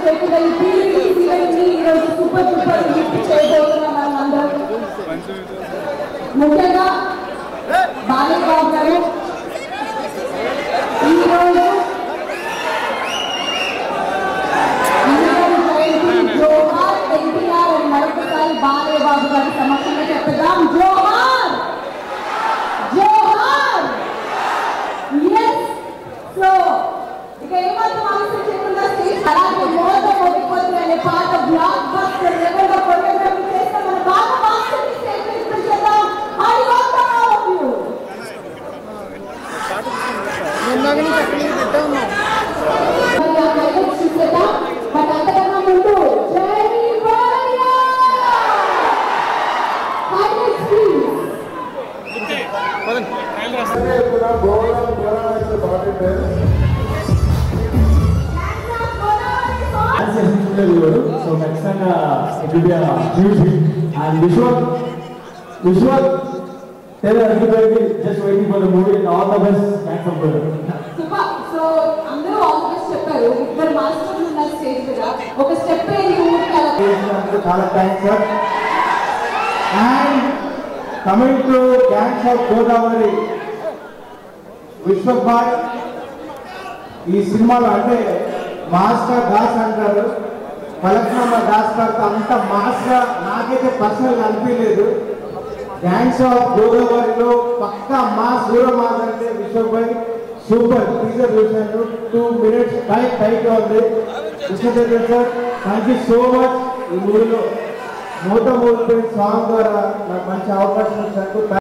చేయకుండా ఈ period event ని ఈరోజు సూపర్ సూపర్ గిఫ్ట్ చేయబోతున్నాం మనం అందరం ముఖ్యంగా బాలయ్యబాబు గారు ఈరోజు అందరం జయంతి జోహార్ ఎన్టీఆర్ అని మరొకసారి బాలయ్యబాబు గారి సమక్షంలో చెప్తాం జోహార్ జోహార్ ఎస్ సో ఇక ఏమాత్రం ఆలస్యం చేయకుండా స్టేజ్ అలాగే మోత మొదటిపోతుంది అనే పాట బ్లాక్ బస్టర్ లెవెల్ లో కొరియోగ్రఫీ చేస్తే మన బాగా మాస్టర్ ని స్టేజ్ మీద తీసుకెళ్తాం I want all of you మరి ఆ హైలైట్స్ చూసేద్దాం బట్ అంతకన్నా ముందు జై బాలయ్య హైలైట్స్ ప్లీజ్ కూడా గోడ గోడ అయితే బాగుంటుంది డాన్స్ చేస్తుండేది ఎవరు సో ఖచ్చితంగా it will be huge hit and Vishwak Vishwak tell everybody just waiting for the movie and all the best thanks for the super so అందరూ ఆల్ ది బెస్ట్ చెప్పారు ఇద్దరు మాస్టర్లు ఉన్నారు స్టేజ్ మీద ఒక స్టెప్ ఏంటి ఊరికి అలా చేసినందుకు చాలా thanks sir and coming to gangs of Godavari Vishwabhai ఈ సినిమాలో అంటే మాస్టర్ దాస్ అంటారు ఫలక్నామా దాస్ గారితో అంత మాస్గా నాకైతే పర్సనల్ అనిపించలేదు గ్యాంగ్స్ ఆఫ్ గోదావరిలో పక్కా మాస్ హీరో మాస్ అంటే విశ్వభాయ్ సూపర్ టీజర్ చూశాను టూ మినిట్స్ టైట్ టైట్ ఉంది Krishnachandra sir thank you so much ఈ మూవీలో మూత మూత సాంగ్ ద్వారా నాకు మంచి అవకాశం ఇచ్చినందుకు